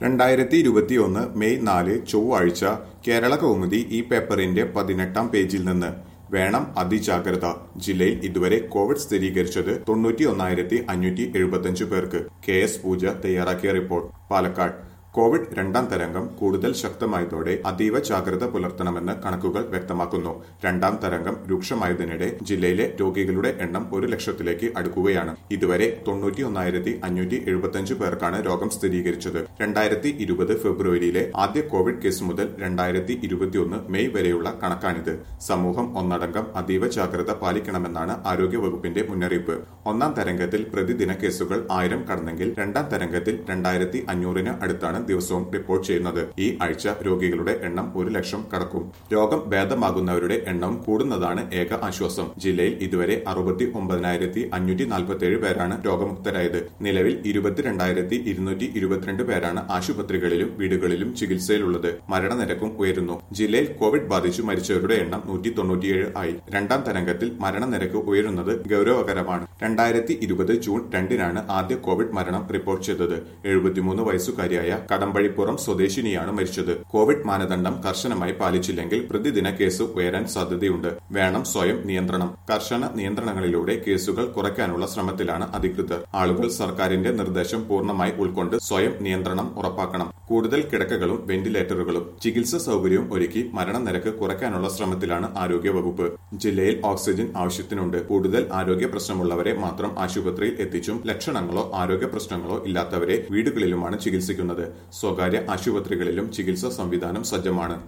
രണ്ടായിരത്തി ഇരുപത്തിയൊന്ന് മെയ് നാല് ചൊവ്വാഴ്ച കേരള കൗമുദി ഈ പേപ്പറിന്റെ പതിനെട്ടാം പേജിൽ നിന്ന് വേണം അതിജാഗ്രത ജില്ലയിൽ ഇതുവരെ കോവിഡ് സ്ഥിരീകരിച്ചത് തൊണ്ണൂറ്റിയൊന്നായിരത്തി അഞ്ഞൂറ്റി എഴുപത്തിയഞ്ച് പേർക്ക് കെ എസ് പൂജ തയ്യാറാക്കിയ റിപ്പോർട്ട് പാലക്കാട് കോവിഡ് രണ്ടാം തരംഗം കൂടുതൽ ശക്തമായതോടെ അതീവ ജാഗ്രത പുലർത്തണമെന്ന് കണക്കുകൾ വ്യക്തമാക്കുന്നു രണ്ടാം തരംഗം രൂക്ഷമായതിനിടെ ജില്ലയിലെ രോഗികളുടെ എണ്ണം ഒരു ലക്ഷത്തിലേക്ക് അടുക്കുകയാണ് ഇതുവരെ തൊണ്ണൂറ്റിയൊന്നായിരത്തി അഞ്ഞൂറ്റി എഴുപത്തിയഞ്ച് പേർക്കാണ് രോഗം സ്ഥിരീകരിച്ചത് രണ്ടായിരത്തി ഇരുപത് ഫെബ്രുവരിയിലെ ആദ്യ കോവിഡ് കേസ് മുതൽ രണ്ടായിരത്തി ഇരുപത്തിയൊന്ന് മെയ് വരെയുള്ള കണക്കാണിത് സമൂഹം ഒന്നടങ്കം അതീവ ജാഗ്രത പാലിക്കണമെന്നാണ് ആരോഗ്യവകുപ്പിന്റെ മുന്നറിയിപ്പ് ഒന്നാം തരംഗത്തിൽ പ്രതിദിന കേസുകൾ ആയിരം കടന്നെങ്കിൽ രണ്ടാം തരംഗത്തിൽ രണ്ടായിരത്തി അഞ്ഞൂറിന് അടുത്താണ് ദിവസവും റിപ്പോർട്ട് ചെയ്യുന്നത് ഈ ആഴ്ച രോഗികളുടെ എണ്ണം ഒരു ലക്ഷം കടക്കും രോഗം ഭേദമാകുന്നവരുടെ എണ്ണം കൂടുന്നതാണ് ഏക ആശ്വാസം ജില്ലയിൽ ഇതുവരെ അറുപത്തി ഒമ്പതിനായിരത്തി അഞ്ഞൂറ്റി നാൽപ്പത്തിയേഴ് പേരാണ് രോഗമുക്തരായത് നിലവിൽ ഇരുപത്തിരണ്ടായിരത്തി ഇരുന്നൂറ്റി ഇരുപത്തിരണ്ട് പേരാണ് ആശുപത്രികളിലും വീടുകളിലും ചികിത്സയിലുള്ളത് മരണനിരക്കും ഉയരുന്നു ജില്ലയിൽ കോവിഡ് ബാധിച്ചു മരിച്ചവരുടെ എണ്ണം നൂറ്റി തൊണ്ണൂറ്റിയേഴ് ആയി രണ്ടാം തരംഗത്തിൽ മരണനിരക്ക് ഉയരുന്നത് ഗൌരവകരമാണ് രണ്ടായിരത്തി ഇരുപത് ജൂൺ രണ്ടിനാണ് ആദ്യ കോവിഡ് മരണം റിപ്പോർട്ട് ചെയ്തത് എഴുപത്തിമൂന്ന് വയസ്സുകാരിയായ കടമ്പഴിപ്പുറം സ്വദേശിനിയാണ് മരിച്ചത് കോവിഡ് മാനദണ്ഡം കർശനമായി പാലിച്ചില്ലെങ്കിൽ പ്രതിദിന കേസ് ഉയരാൻ സാധ്യതയുണ്ട് വേണം സ്വയം നിയന്ത്രണം കർശന നിയന്ത്രണങ്ങളിലൂടെ കേസുകൾ കുറയ്ക്കാനുള്ള ശ്രമത്തിലാണ് അധികൃതർ ആളുകൾ സർക്കാരിന്റെ നിർദ്ദേശം പൂർണ്ണമായി ഉൾക്കൊണ്ട് സ്വയം നിയന്ത്രണം ഉറപ്പാക്കണം കൂടുതൽ കിടക്കകളും വെന്റിലേറ്ററുകളും ചികിത്സാ സൗകര്യവും ഒരുക്കി മരണനിരക്ക് കുറയ്ക്കാനുള്ള ശ്രമത്തിലാണ് ആരോഗ്യവകുപ്പ് ജില്ലയിൽ ഓക്സിജൻ ആവശ്യത്തിനുണ്ട് കൂടുതൽ ആരോഗ്യ പ്രശ്നമുള്ളവരെ മാത്രം ആശുപത്രിയിൽ എത്തിച്ചും ലക്ഷണങ്ങളോ ആരോഗ്യ പ്രശ്നങ്ങളോ ഇല്ലാത്തവരെ വീടുകളിലുമാണ് ചികിത്സിക്കുന്നത് സ്വകാര്യ ആശുപത്രികളിലും ചികിത്സാ സംവിധാനം സജ്ജമാണ്